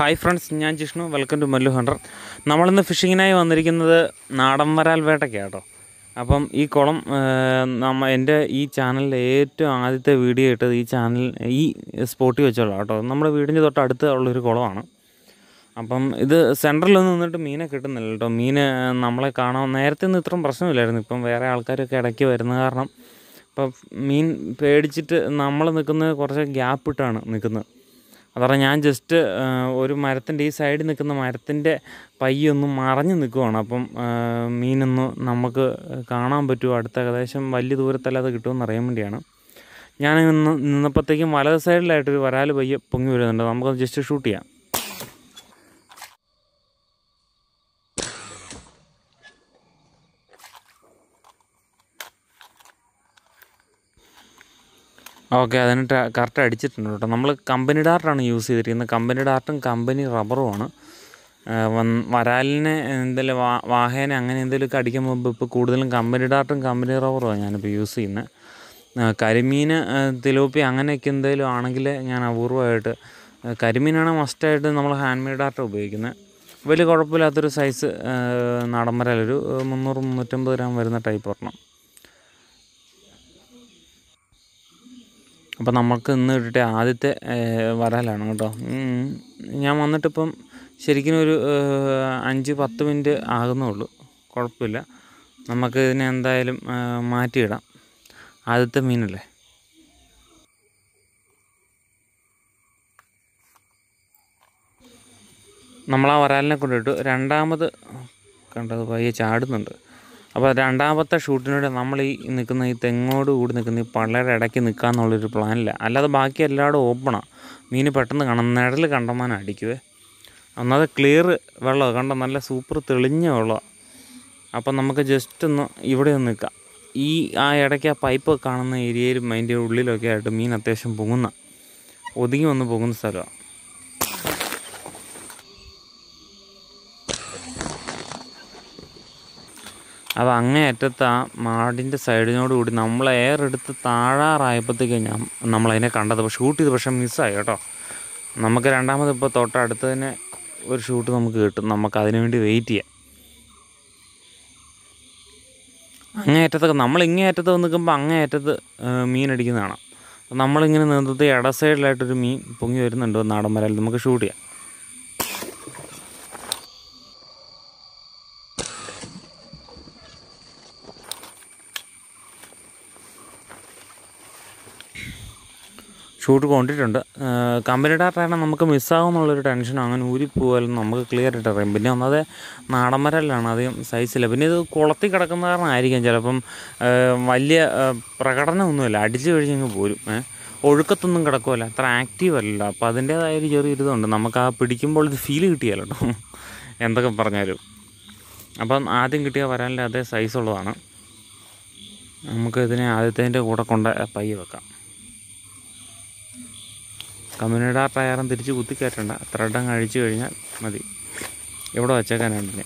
Hi friends ഞാൻ Jishnu welcome to Mallu hunter നമ്മളിന്ന് ഫിഷിങ്ങിനായി വന്നിരിക്കുന്നത് നാടൻ വരാൽ വേട്ടയ്ക്കാണ് കേട്ടോ അപ്പം ഈ കുളം ഏഹ്, നമ്മ എൻ്റെ ഈ ചാനലിലെ ഏറ്റവും ആദ്യത്തെ വീഡിയോ ഇട്ടത് ഈ ചാനൽ ഈ സ്പോട്ടിൽ വെച്ചുള്ള കേട്ടോ നമ്മുടെ വീടിൻ്റെ തൊട്ടടുത്ത് ഉള്ളൊരു കുളമാണ് അപ്പം ഇത് സെൻറ്ററിലൊന്നും നിന്നിട്ട് മീനെ കിട്ടുന്നില്ല കേട്ടോ മീൻ നമ്മളെ കാണാൻ നേരത്തെ ഒന്നും ഇത്രയും പ്രശ്നമില്ലായിരുന്നു ഇപ്പം വേറെ ആൾക്കാരൊക്കെ ഇടയ്ക്ക് വരുന്ന കാരണം ഇപ്പം മീൻ പേടിച്ചിട്ട് നമ്മൾ നിൽക്കുന്നത് കുറച്ച് ഗ്യാപ്പ് ഇട്ടാണ് നിൽക്കുന്നത് അതറിയാം ഞാൻ ജസ്റ്റ് ഒരു മരത്തിൻ്റെ ഈ സൈഡിൽ നിൽക്കുന്ന മരത്തിൻ്റെ പയ്യൊന്നും മറഞ്ഞു നിൽക്കുവാണ് അപ്പം ആ, മീനൊന്ന് നമുക്ക് കാണാൻ പറ്റുമോ അടുത്ത ഏകദേശം വലിയ ദൂരത്തല്ലാതെ കിട്ടുമെന്ന് അറിയാൻ വേണ്ടിയാണ് ഞാൻ നിന്ന് നിന്നപ്പോഴത്തേക്കും വലത് സൈഡിലായിട്ടൊരു വരാൽ പയ്യെ പൊങ്ങി വരുന്നുണ്ട് നമുക്കത് ജസ്റ്റ് ഷൂട്ട് ചെയ്യാം ഓക്കെ അതിന് കറക്റ്റ് അടിച്ചിട്ടുണ്ട് കേട്ടോ നമ്മൾ കമ്പനി ഡാർട്ടാണ് യൂസ് ചെയ്തിരിക്കുന്നത് കമ്പനി ഡാർട്ടും കമ്പനി റബ്ബറുമാണ് വരാലിനെ എന്തെങ്കിലും വാ വാഹേനെ അങ്ങനെ എന്തെങ്കിലുമൊക്കെ അടിക്കുമ്പോൾ ഇപ്പോൾ കൂടുതലും കമ്പനി ഡാർട്ടും കമ്പനി റബ്ബറുമാണ് ഞാനിപ്പോൾ യൂസ് ചെയ്യുന്നത് ആ, കരിമീൻ ആ, തിലോപ്പി അങ്ങനെയൊക്കെ എന്തെങ്കിലും ആണെങ്കിൽ ഞാൻ അപൂർവമായിട്ട് ആ, കരിമീനാണ് മസ്റ്റായിട്ട് നമ്മൾ ഹാൻഡ് മെയ്ഡ് ഡാർട്ട് ഉപയോഗിക്കുന്നത് വലിയ കുഴപ്പമില്ലാത്തൊരു സൈസ് നാടൻ വരാലൊരു മുന്നൂറ് മുന്നൂറ്റമ്പത് ഗ്രാം വരുന്ന ടൈപ്പ് ഒരെണ്ണം അപ്പം നമുക്ക് ഇന്ന് കിട്ടിയ ആദ്യത്തെ ഏഹ്, വരാലാണ് കേട്ടോ ഉം. ഞാൻ വന്നിട്ടിപ്പം ശരിക്കും ഒരു ഏഹ്, അഞ്ച് പത്ത് മിനിറ്റ് ആകുന്നേ ഉള്ളൂ കുഴപ്പമില്ല നമുക്ക് ഇതിനെ എന്തായാലും ഏഹ്, മാറ്റിയിടാം ആദ്യത്തെ മീനല്ലേ നമ്മൾ ആ വരാലിനെ കൊണ്ടിട്ടു രണ്ടാമത് കണ്ടത് പയ്യെ ചാടുന്നുണ്ട് അപ്പോൾ രണ്ടാമത്തെ ഷൂട്ടിനൂടെ നമ്മൾ ഈ നിൽക്കുന്ന ഈ തെങ്ങോട് കൂടി നിൽക്കുന്ന ഈ പള്ളയുടെ ഇടയ്ക്ക് നിൽക്കാന്നുള്ളൊരു പ്ലാനില്ല അല്ലാതെ ബാക്കി എല്ലായിടും ഓപ്പണാണ് മീൻ പെട്ടെന്ന് കാണാം നിഴൽ കണ്ടമാനം അടിക്കുവേ ഒന്നാമത് ക്ലിയർ വെള്ളമാണ് കണ്ടോ നല്ല സൂപ്പർ തെളിഞ്ഞ വെള്ളമാണ് അപ്പം നമുക്ക് ജസ്റ്റ് ഒന്ന് ഇവിടെ ഒന്ന് നിൽക്കാം ഈ ആ ഇടയ്ക്ക് ആ പൈപ്പ് കാണുന്ന ഏരിയയിലും അതിൻ്റെ ഉള്ളിലൊക്കെ ആയിട്ട് മീൻ അത്യാവശ്യം പൊങ്ങുന്ന ഒതുങ്ങി വന്ന് പോകുന്ന സ്ഥലമാണ് അപ്പോൾ അങ്ങേ അറ്റത്ത് ആ മാടിൻ്റെ സൈഡിനോട് കൂടി നമ്മൾ എയർ എടുത്ത് താഴാറായപ്പോഴത്തേക്ക് ഞാൻ നമ്മളതിനെ കണ്ടത് അപ്പോൾ ഷൂട്ട് ചെയ്ത് പക്ഷേ മിസ്സായി കേട്ടോ നമുക്ക് രണ്ടാമത് ഇപ്പോൾ തൊട്ടടുത്ത് തന്നെ ഒരു ഷൂട്ട് നമുക്ക് കിട്ടും നമുക്ക് അതിനു വേണ്ടി വെയിറ്റ് ചെയ്യാം അങ്ങേ അറ്റത്തൊക്കെ നമ്മൾ ഇങ്ങേ അറ്റത്ത് വന്ന് നിൽക്കുമ്പോൾ അങ്ങേ അറ്റത്ത് ഏഹ്, മീൻ അടിക്കുന്ന കാണാം അപ്പോൾ നമ്മളിങ്ങനെ നിന്നിട്ട് ഇട സൈഡിലായിട്ടൊരു മീൻ പൊങ്ങി വരുന്നുണ്ട് നാടൻ വരാൽ നമുക്ക് ഷൂട്ട് ചെയ്യാം ഷൂട്ട് കൊണ്ടിട്ടുണ്ട് കമ്പനി ഡാറ്റാണ് നമുക്ക് മിസ്സാകുമെന്നുള്ളൊരു ടെൻഷൻ അങ്ങനെ ഊരി പോകാലും നമുക്ക് ക്ലിയർ ആയിട്ട് അറിയാം പിന്നെ ഒന്നാമത് നാടൻ മരലാണ് അധികം സൈസില്ല പിന്നെ ഇത് കുളത്തിൽ കിടക്കുന്ന കാരണമായിരിക്കും ചിലപ്പം ആ, വലിയ ആ, പ്രകടനമൊന്നുമില്ല അടിച്ചു കഴിഞ്ഞങ്ങ് പോരും ഏ. ഒഴുക്കത്തൊന്നും കിടക്കുമല്ല അത്ര ആക്റ്റീവ് അല്ലല്ലോ അപ്പോൾ അതിൻ്റേതായ ഒരു ചെറിയ ഇതുണ്ട് നമുക്ക് ആ പിടിക്കുമ്പോൾ ഇത് ഫീൽ കിട്ടിയല്ലോ കേട്ടോ എന്തൊക്കെ പറഞ്ഞാലും അപ്പം ആദ്യം കിട്ടിയ വരാനിൻ്റെ അതേ സൈസുള്ളതാണ് നമുക്ക് ഇതിനെ ആദ്യത്തേൻ്റെ കൂടെ കൊണ്ട് പയ്യെ വെക്കാം കമ്മ്യൂണിറ്റി ടയറും തിരിച്ച് കുത്തിക്കയറ്റണ്ട ത്രെഡം കഴിച്ചു കഴിഞ്ഞാൽ മതി എവിടെ വച്ചേക്കാനാണ് ഇതിനെ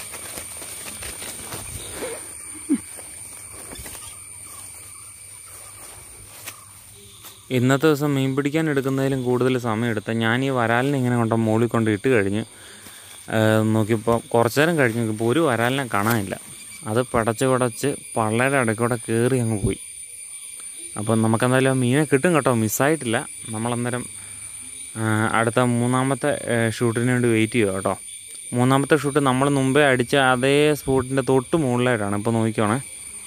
ഇന്നത്തെ ദിവസം മീൻ പിടിക്കാൻ എടുക്കുന്നതിലും കൂടുതൽ സമയം എടുത്ത ഞാൻ ഈ വരാലിനെ ഇങ്ങനെ കൊണ്ട് മുകളിൽ കൊണ്ട് ഇട്ട് കഴിഞ്ഞ് ഏഹ്, നോക്കിയപ്പോൾ കുറച്ച് നേരം കഴിഞ്ഞ് നോക്കിയപ്പോൾ ഒരു വരാലിനെ കാണാനില്ല അത് പടച്ച് പടച്ച് പള്ളയുടെ ഇടയ്ക്കൂടെ കയറി അങ്ങ് പോയി അപ്പം നമുക്കെന്തായാലും ആ മീനെ കിട്ടും കേട്ടോ മിസ്സായിട്ടില്ല നമ്മളന്നേരം ആ, അടുത്ത മൂന്നാമത്തെ ഏ, ഷൂട്ടിന് വേണ്ടി വെയിറ്റ് ചെയ്യുക കേട്ടോ മൂന്നാമത്തെ ഷൂട്ട് നമ്മൾ മുമ്പേ അടിച്ച അതേ സ്പോട്ടിൻ്റെ തൊട്ട് മുകളിലായിട്ടാണ് ഇപ്പോൾ നോക്കിക്കോണേ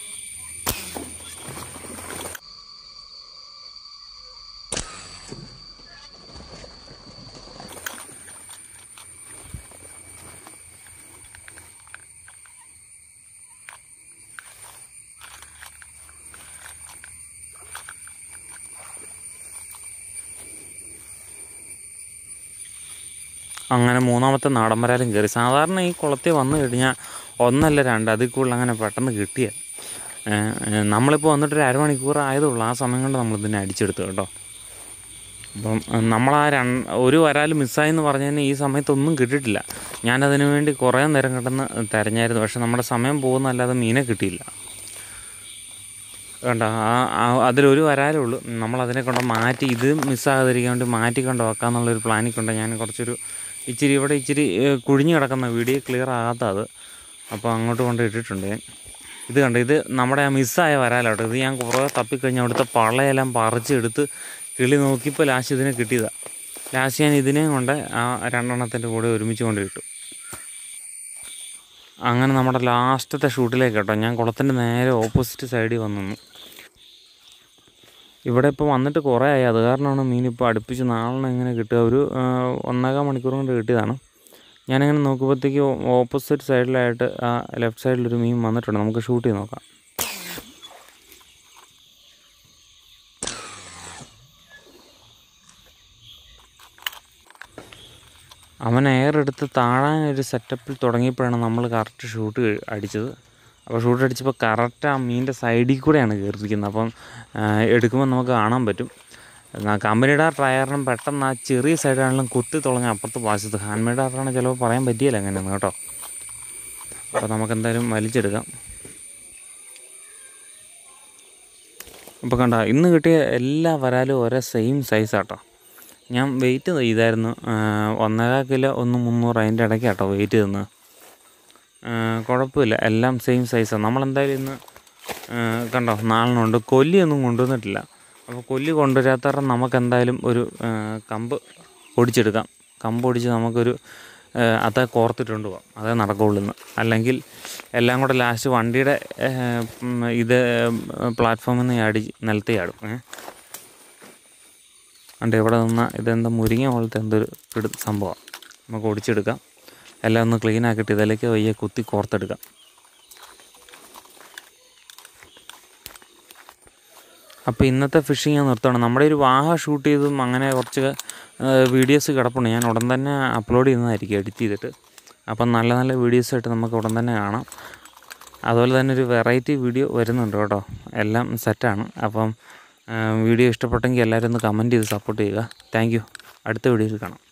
അങ്ങനെ മൂന്നാമത്തെ നാടൻ വരാലും കയറി സാധാരണ ഈ കുളത്തിൽ വന്നു കഴിഞ്ഞാൽ ഒന്നല്ല രണ്ട് അതിൽ കൂടുതൽ അങ്ങനെ പെട്ടെന്ന് കിട്ടിയ നമ്മളിപ്പോൾ വന്നിട്ട് ഒരു അരമണിക്കൂർ ആയതുള്ളൂ ആ സമയം കൊണ്ട് നമ്മൾ ഇതിനെ അടിച്ചെടുത്തു കേട്ടോ അപ്പം നമ്മൾ ആ രണ്ട് ഒരു വരാൽ മിസ്സായെന്ന് പറഞ്ഞതിന് ഈ സമയത്തൊന്നും കിട്ടിയിട്ടില്ല ഞാനതിനു വേണ്ടി കുറേ നേരം കിടന്ന് തിരഞ്ഞായിരുന്നു പക്ഷെ നമ്മുടെ സമയം പോകുന്നല്ലാതെ മീനെ കിട്ടിയില്ല വേണ്ട ആ ആ- അതിലൊരു വരാലേ ഉള്ളൂ നമ്മൾ അതിനെ കൊണ്ട് മാറ്റി ഇത് മിസ്സാകാതിരിക്കാൻ വേണ്ടി മാറ്റി കൊണ്ട് വെക്കാന്നുള്ളൊരു പ്ലാനിൽ കൊണ്ട് ഞാൻ കുറച്ചൊരു ഇച്ചിരി ഇവിടെ ഇച്ചിരി ഏഹ്, കുഴിഞ്ഞ് കിടക്കുന്ന വീഡിയോ ക്ലിയർ ആകാത്ത അത് അപ്പോൾ അങ്ങോട്ട് കൊണ്ട് ഇട്ടിട്ടുണ്ട് ഞാൻ ഇത് കണ്ടോ ഇത് നമ്മുടെ ആ മിസ്സായ വരാലോട്ടോ ഇത് ഞാൻ കുറേ തപ്പിക്കഴിഞ്ഞ് അവിടുത്തെ പള്ളയെല്ലാം പറിച്ചെടുത്ത് കിളി നോക്കിയപ്പോൾ ലാസ്റ്റ് ഇതിനെ കിട്ടിയതാണ് ലാസ്റ്റ് ഞാൻ ഇതിനെയും കൊണ്ട് ആ രണ്ടെണ്ണത്തിൻ്റെ കൂടെ ഒരുമിച്ച് കൊണ്ട് ഇട്ടു അങ്ങനെ നമ്മുടെ ലാസ്റ്റത്തെ ഷൂട്ടിലേക്ക് കേട്ടോ ഞാൻ കുളത്തിൻ്റെ നേരെ ഓപ്പോസിറ്റ് സൈഡിൽ വന്നു നിന്നു. ഇവിടെ ഇപ്പോൾ വന്നിട്ട് കുറേ ആയി അത് കാരണമാണ് മീൻ ഇപ്പോൾ അടുപ്പിച്ച് നാളെ ഇങ്ങനെ കിട്ടുക ഒരു ആ, ഒന്നേകാൽ മണിക്കൂർ കൊണ്ട് കിട്ടിയതാണ് ഞാനിങ്ങനെ നോക്കുമ്പോഴത്തേക്ക് ഓപ്പോസിറ്റ് സൈഡിലായിട്ട് ആ ലെഫ്റ്റ് സൈഡിലൊരു മീൻ വന്നിട്ടുണ്ട് നമുക്ക് ഷൂട്ട് ചെയ്ത് നോക്കാം അവൻ എയർ എടുത്ത് താഴാനൊരു സെറ്റപ്പിൽ തുടങ്ങിയപ്പോഴാണ് നമ്മൾ കറക്റ്റ് ഷൂട്ട് അടിച്ചത് അപ്പോൾ ഷൂട്ട് അടിച്ചപ്പോൾ കറക്റ്റ് ആ മീനിൻ്റെ സൈഡിൽ കൂടെയാണ് കയറിയിരിക്കുന്നത് അപ്പം ആ, എടുക്കുമ്പോൾ നമുക്ക് കാണാൻ പറ്റും എന്നാ കമ്പനിയുടെ ആ ടയറിനും പെട്ടെന്ന് ആ ചെറിയ സൈഡാണെങ്കിലും കുത്തി തുളഞ്ഞ അപ്പുറത്ത് വാശത്ത് ഹാൻഡ് മെയ്ഡ് ആയിട്ടാണ് ചിലപ്പോൾ പറയാൻ പറ്റിയില്ല എങ്ങനെയാണ് കേട്ടോ അപ്പോൾ നമുക്ക് എന്തായാലും വലിച്ചെടുക്കാം അപ്പോൾ കണ്ട ഇന്ന് കിട്ടിയ എല്ലാ വരാലും ഒരേ സെയിം സൈസാട്ടോ ഞാൻ വെയിറ്റ് ചെയ്തായിരുന്നു ആ, ഒന്നേകാൽ കിലോ ഒന്ന് മുന്നൂറ് അതിൻ്റെ ഇടയ്ക്ക് കേട്ടോ വെയിറ്റ് ചെയ്യുന്നത് കുഴപ്പമില്ല എല്ലാം സെയിം സൈസാണ് നമ്മളെന്തായാലും ഇന്ന് ആ, കണ്ടോ നാളിനുണ്ട് കൊല്ലിയൊന്നും കൊണ്ടുവന്നിട്ടില്ല അപ്പോൾ കൊല്ലി കൊണ്ടുവരാത്തവരെ നമുക്ക് എന്തായാലും ഒരു ആ, കമ്പ് ഒടിച്ചെടുക്കാം കമ്പ് ഒടിച്ച് നമുക്കൊരു ആ, അതേ കോർത്തിട്ടുണ്ട് പോകാം അതേ നടക്കുള്ളൂ ഇന്ന് അല്ലെങ്കിൽ എല്ലാം കൂടെ ലാസ്റ്റ് വണ്ടിയുടെ ആ, ഉം, ഇത് പ്ലാറ്റ്ഫോമിൽ നിന്ന് അടി നിലത്ത് ചാടും ഏഹ് ഉണ്ട് ഇവിടെ നിന്ന ഇതെന്താ മുരിങ്ങ പോലത്തെ എന്തൊരു പിടി സംഭവമാണ് നമുക്ക് ഒടിച്ചെടുക്കാം എല്ലാം ഒന്ന് ക്ലീൻ ആക്കിയിട്ട് ഇതിലേക്ക് വയ്യ കുത്തി കോർത്തെടുക്കാം അപ്പോൾ ഇന്നത്തെ ഫിഷിങ് ഞാൻ നിർത്തണം നമ്മുടെ ഒരു വാഹ ഷൂട്ട് ചെയ്തും അങ്ങനെ കുറച്ച് വീഡിയോസ് കിടപ്പുണ്ട് ഞാൻ ഉടൻ തന്നെ അപ്ലോഡ് ചെയ്യുന്നതായിരിക്കും എഡിറ്റ് ചെയ്തിട്ട് അപ്പം നല്ല നല്ല വീഡിയോസ് ആയിട്ട് നമുക്ക് ഉടൻ തന്നെ കാണാം അതുപോലെ തന്നെ ഒരു വെറൈറ്റി വീഡിയോ വരുന്നുണ്ട് കേട്ടോ എല്ലാം സെറ്റാണ് അപ്പം വീഡിയോ ഇഷ്ടപ്പെട്ടെങ്കിൽ എല്ലാവരും ഒന്ന് കമൻറ്റ് ചെയ്ത് സപ്പോർട്ട് ചെയ്യുക താങ്ക് യു അടുത്ത വീഡിയോയിൽ കാണാം